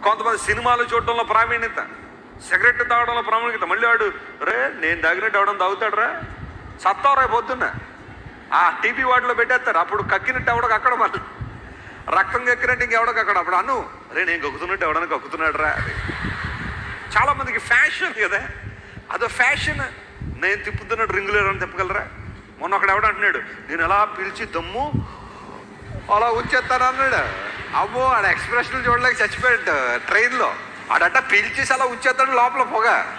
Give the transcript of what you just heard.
కొంతమంది సినిమాలు చూడడంలో ప్రావీణ్యత సిగరెట్ తాగడంలో ప్రాముఖ్యత మళ్ళీ వాడు రే నేను తాగినట్టు ఎవడం తాగుతాడరా సత్తావు రేపు పొద్దున్న ఆ టీపీ వాటిలో పెట్టేస్తారు అప్పుడు కక్కినట్టు ఎవడకు అక్కడ వాళ్ళు రక్తం కక్కినట్టు ఇంకెవడకు అక్కడ అప్పుడు అను రే నేను కక్కుతున్నట్టు ఎవడని కక్కుతున్నాడు రా అది చాలా మందికి ఫ్యాషన్ కదా అదో ఫ్యాషన్ నేను తిప్పుతున్నట్టు రింగులు అని తిప్పగలరా మొన్న ఒకడు ఎవడు అంటున్నాడు నేను ఎలా పిలిచి దమ్ము అలా ఉంచేస్తాను అన్నాడు అమ్మో ఆడ ఎక్స్ప్రెషన్ చూడలేక చచ్చిపోయాడు ట్రైన్లో ఆడట పిలిచేసి అలా ఉంచేస్తాడు లోపల పొగ